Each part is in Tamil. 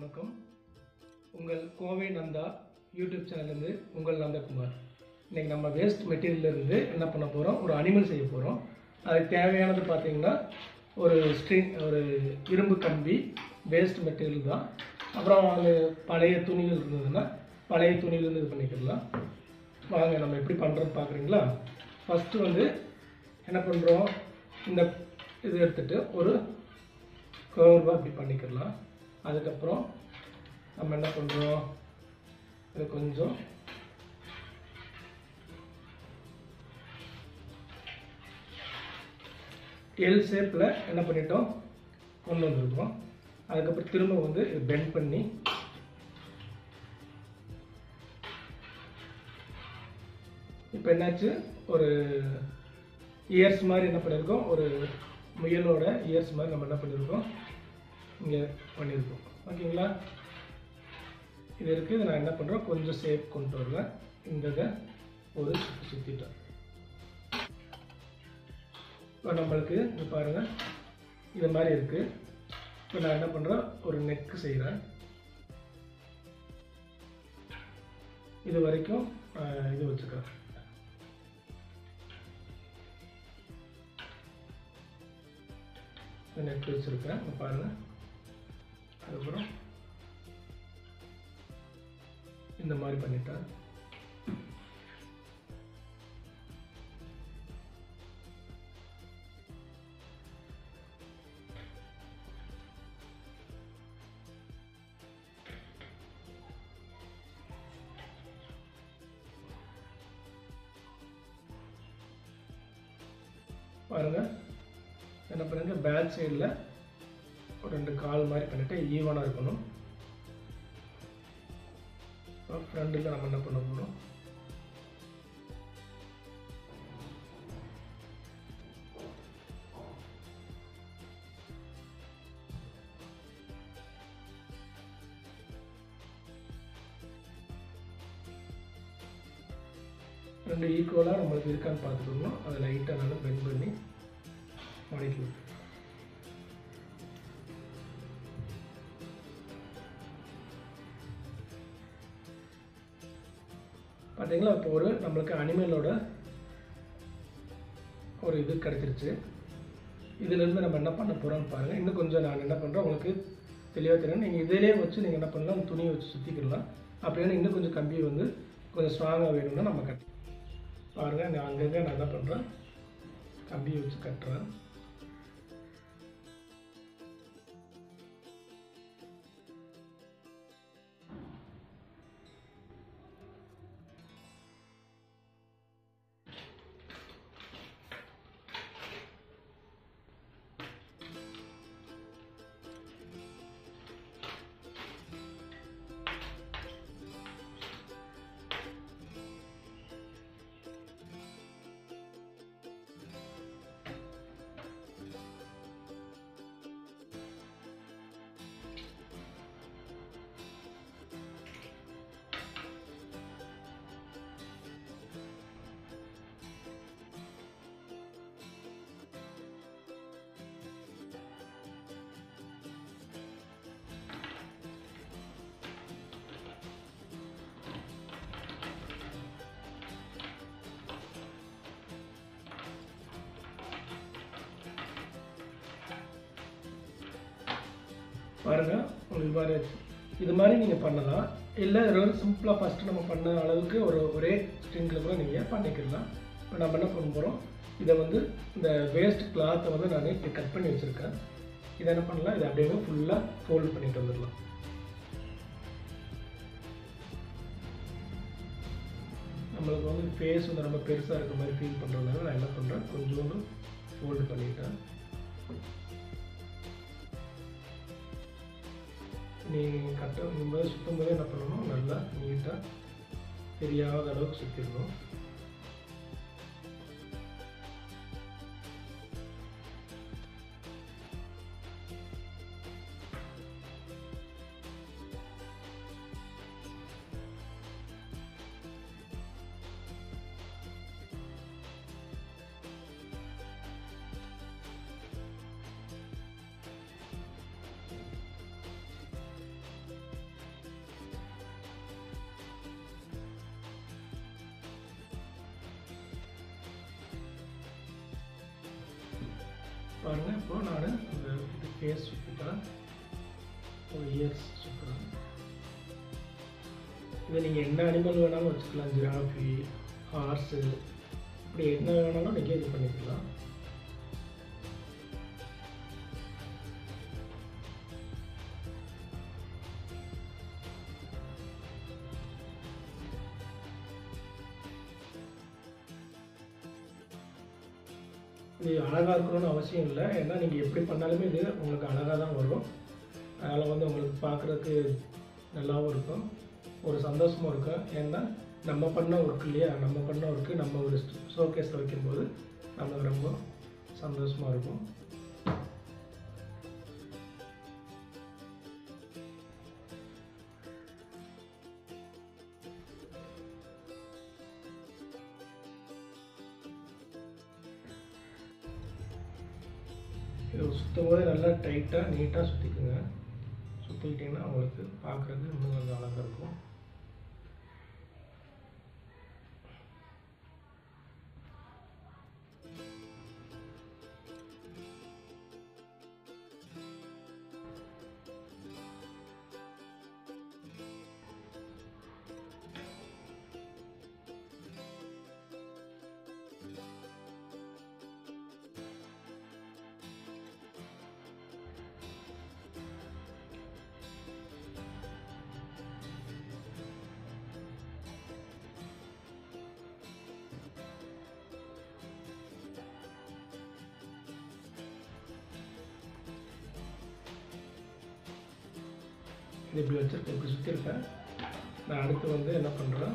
வணக்கம் உங்கள் கோவை நந்தா யூடியூப் சேனல்லேருந்து உங்கள் நந்தகுமார் இன்றைக்கி நம்ம வேஸ்ட் மெட்டீரியல்லேருந்து என்ன பண்ண போகிறோம் ஒரு அனிமல் செய்ய போகிறோம் அதுக்கு தேவையானது பார்த்தீங்கன்னா ஒரு ஸ்ட்ரிங் ஒரு இரும்பு கம்பி வேஸ்ட் மெட்டீரியல் தான் அப்புறம் அது பழைய துணிகள் இருந்ததுன்னா பழைய துணியிலேருந்து இது பண்ணிக்கலாம் வாங்க நம்ம எப்படி பண்ணுறோன்னு பார்க்குறீங்களா ஃபஸ்ட்டு வந்து என்ன பண்ணுறோம் இந்த இது எடுத்துகிட்டு ஒரு கர்வாக இப்படி பண்ணிக்கலாம் அதுக்கப்புறம் நம்ம என்ன பண்ணுறோம் இது கொஞ்சம் எல் ஷேப்பில் என்ன பண்ணிட்டோம் கொண்டு வந்திருக்கோம் அதுக்கப்புறம் திரும்ப வந்து இது பெண்ட் பண்ணி இப்போ என்னாச்சு ஒரு இயர்ஸ் மாதிரி என்ன பண்ணியிருக்கோம் ஒரு முயலோட இயர்ஸ் மாதிரி நம்ம என்ன பண்ணியிருக்கோம் இங்கே பண்ணியிருக்கோம் ஓகேங்களா இது இருக்குது இதை நான் என்ன பண்ணுறேன் கொஞ்சம் சேஃப் கொண்டு வருவேன் இந்த இதை ஒரு சுற்றி சுற்றிட்டேன் இப்போ நம்மளுக்கு இது பாருங்கள் இது மாதிரி இருக்குது இப்போ நான் என்ன பண்ணுறேன் ஒரு நெக்கு செய்கிறேன் இது வரைக்கும் ஆஹ், இது வச்சுக்கிறேன் நெட் வச்சுருக்கேன் இங்க பாருங்கள் அதுக்கப்புறம் இந்த மாதிரி பண்ணிட்டேன் பாருங்க என்ன பண்ணுங்க பேக் சைடில் ஒரு ரெண்டு கால் மாதிரி பண்ணிட்டு ஈவனாக இருக்கணும் ஃப்ரண்டில் நம்ம என்ன பண்ண போகிறோம் ரெண்டு ஈக்குவலாக நம்மளுக்கு இருக்கான்னு பார்த்துக்கணும் அதை லைட்டாக நல்லா பெண்ட் பண்ணி மடக்கி விட்டு பார்த்தீங்களா இப்போ ஒரு நம்மளுக்கு அனிமலோட ஒரு இது கிடச்சிருச்சு இதுலேருந்து நம்ம என்ன பண்ண போகிறோம்னு பாருங்கள் இன்னும் கொஞ்சம் நான் என்ன பண்ணுறேன் உங்களுக்கு தெளிவாக தெரியும் நீங்கள் இதிலே வச்சு நீங்கள் என்ன பண்ணலாம் துணியை வச்சு சுற்றிக்கிடலாம் அப்படின்னா இன்னும் கொஞ்சம் கம்பி வந்து கொஞ்சம் ஸ்ட்ராங்காக வேணும்னா நம்ம கட்டி பாருங்கள் நான் அங்கங்கே நான் என்ன பண்ணுறேன் கம்பியை வச்சு கட்டுறேன் பாருங்க உங்களுக்கு மாதிரி ஆச்சு. இது மாதிரி நீங்கள் பண்ணலாம் இல்லை ரொம்ப சிம்பிளாக ஃபஸ்ட்டு நம்ம பண்ண அளவுக்கு ஒரு ஒரே ஸ்ட்ரிங்கில் கூட நீங்கள் பண்ணிக்கலாம் இப்போ நம்ம என்ன பண்ண போகிறோம் இதை வந்து இந்த வேஸ்ட் கிளாத்தை வந்து நான் இப்படி கட் பண்ணி வச்சுருக்கேன் இதை என்ன பண்ணலாம் இதை அப்படியே ஃபுல்லாக ஃபோல்ட் பண்ணிட்டு வந்துடலாம் நம்மளுக்கு வந்து ஃபேஸ் வந்து ரொம்ப பெருசாக இருக்க மாதிரி ஃபீல் பண்ணுறதுனால நான் என்ன பண்ணுறேன் கொஞ்சோண்டு ஃபோல்டு பண்ணிட்டேன் நீ கட்ட போது சுற்றும் போது என்ன பண்ணணும் நல்லா நீட்டாக தெரியாத அளவுக்கு சுற்றிடணும் பாருங்கள் இப்போ நான் இந்த இது ஃபேஸ் சுற்றிட்டேன் ஒரு இயர்ஸ் சுற்றுறேன் இதை நீங்கள் என்ன அனிமல் வேணாலும் வச்சுக்கலாம் ஜிராஃபி ஹார்ஸு இப்படி என்ன வேணாலும் நீங்கள் இது பண்ணிக்கலாம் இது அழகாக இருக்கணும்னு அவசியம் இல்லை ஏன்னா நீங்கள் எப்படி பண்ணாலுமே இது உங்களுக்கு அழகாக தான் வரும் அதனால் வந்து உங்களுக்கு பார்க்குறதுக்கு நல்லாவும் இருக்கும் ஒரு சந்தோஷமும் இருக்கும் ஏன்னா நம்ம பண்ண ஒர்க் இல்லையா நம்ம பண்ண ஒர்க்கு நம்ம ஒரு ஷோகேஸில் வைக்கும்போது நமக்கு ரொம்ப சந்தோஷமாக இருக்கும் இது சுற்றும் போது நல்லா டைட்டாக நீட்டாக சுற்றிக்குங்க சுற்றிக்கிட்டிங்கன்னா உங்களுக்கு பார்க்குறதுக்கு இன்னும் கொஞ்சம் அழகாக இருக்கும் இது இப்படி வச்சுருக்கேன் இப்படி சுற்றிருக்கேன் நான் அடுத்து வந்து என்ன பண்ணுறேன்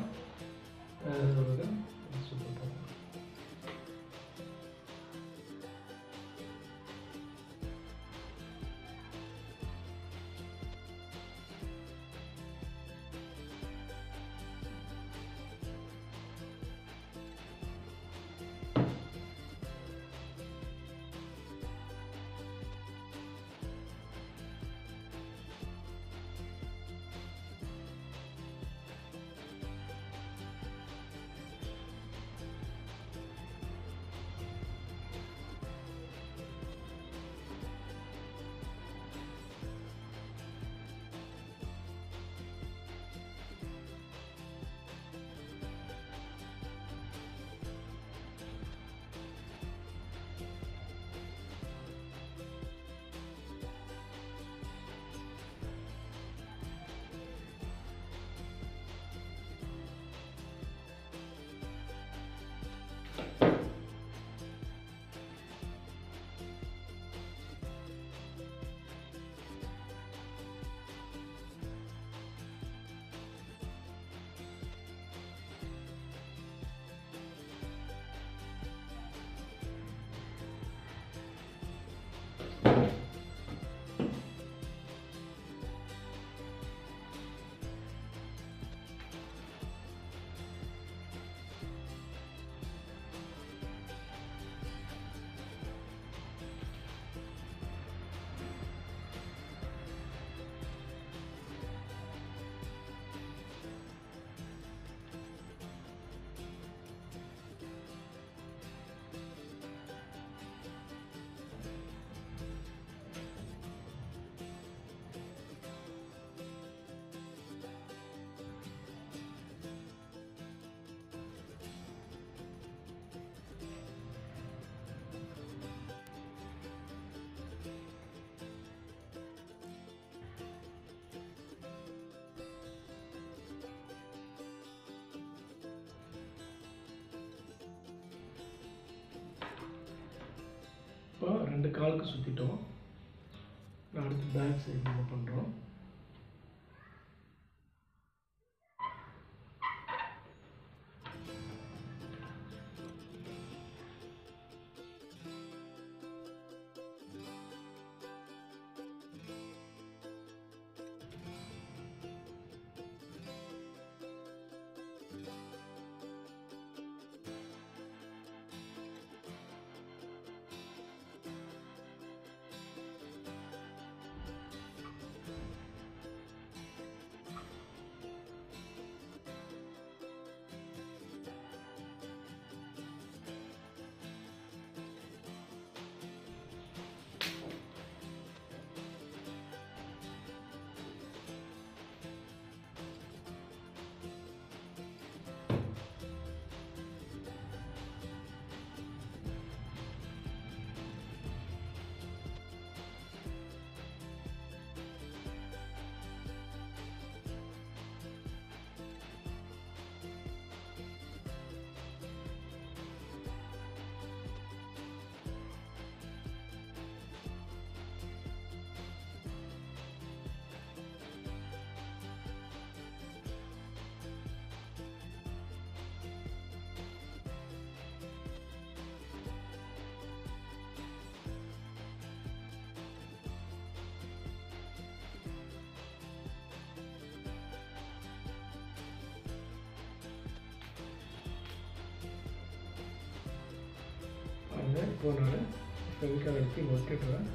சுற்றுறேன் இப்போ ரெண்டு காலுக்கு சுற்றிட்டோம் நான் அடுத்து பேக் சைடு நம்ம பண்ணுறோம் பாருங்கள் இப்போ நான் ஃபெவிகால் எடுத்து இங்கே ஒட்டிடுறேன்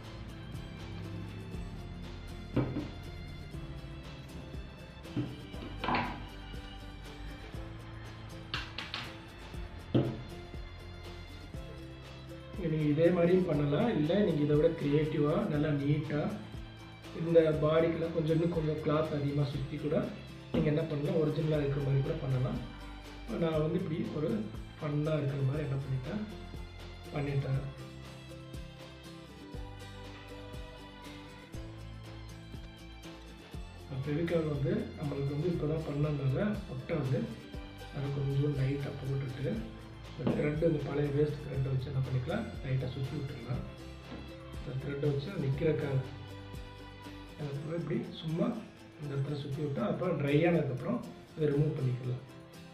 நீங்கள் இதே மாதிரியும் பண்ணலாம் இல்லை நீங்கள் இதை விட க்ரியேட்டிவாக நல்லா நீட்டாக இந்த பாடிக்கெலாம் கொஞ்சம் இன்னும் கொஞ்சம் கிளாத் அதிகமாக சுற்றி கூட நீங்கள் என்ன பண்ணலாம் ஒரிஜினலாக இருக்கிற மாதிரி கூட பண்ணலாம் நான் வந்து இப்படி ஒரு ஃபன்னாக இருக்கிற மாதிரி என்ன பண்ணிட்டேன் பண்ணிட்டேன் ஃபெவிகால் வந்து நம்மளுக்கு வந்து இப்போ தான் பண்ணதுனால ஒட்டாது அதை கொஞ்சம் லைட்டாக போட்டுட்டு இந்த த்ரெட்டு இந்த பழைய வேஸ்ட் த்ரெட்டை வச்சு என்ன பண்ணிக்கலாம் லைட்டாக சுற்றி விட்டுடலாம் இந்த த்ரெட்டை வச்சு நிற்கிறக்காக அதுக்கப்புறம் இப்படி சும்மா இந்த இடத்துல சுற்றி விட்டா அப்புறம் ட்ரை ஆனதுக்கப்புறம் இதை ரிமூவ் பண்ணிக்கலாம்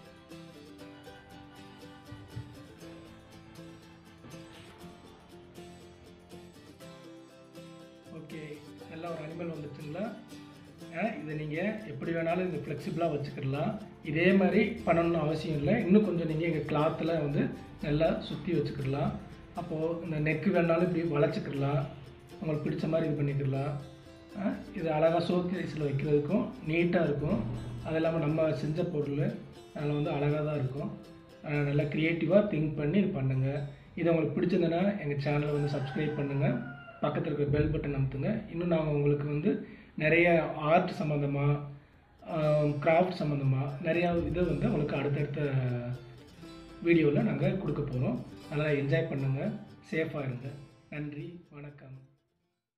ஓகே நல்லா ஒரு அனிமல் வந்துச்சுங்களா இதை நீங்கள் எப்படி வேணாலும் இது ஃப்ளெக்சிபிளாக வச்சுக்கிடலாம் இதே மாதிரி பண்ணணும்னு அவசியம் இல்லை இன்னும் கொஞ்சம் நீங்கள் எங்கள் கிளாத்தில் வந்து நல்லா சுற்றி வச்சுக்கிடலாம் அப்போது இந்த நெக்கு வேணாலும் இப்படி வளைச்சிக்கிடலாம் உங்களுக்கு பிடிச்ச மாதிரி இது பண்ணிக்கிடலாம் இது அழகாக ஷோகேஸில் வைக்கிறதுக்கும் நீட்டாக இருக்கும் அது இல்லாமல் நம்ம செஞ்ச பொருள் அதில் வந்து அழகாக தான் இருக்கும் நல்லா க்ரியேட்டிவாக திங்க் பண்ணி இது பண்ணுங்கள் இது உங்களுக்கு பிடிச்சிருந்ததுன்னா எங்கள் சேனலை வந்து சப்ஸ்கிரைப் பண்ணுங்கள் பக்கத்தில் இருக்கிற பெல் பட்டன் அமுத்துங்க இன்னும் நாங்கள் உங்களுக்கு வந்து நிறைய ஆர்ட் சம்மந்தமாக கிராஃப்ட் சம்மந்தமாக நிறையா இதை வந்து உங்களுக்கு அடுத்தடுத்த வீடியோவில் நாங்கள் கொடுக்க போகிறோம் நல்லா என்ஜாய் பண்ணுங்கள் சேஃபாக இருங்க நன்றி வணக்கம்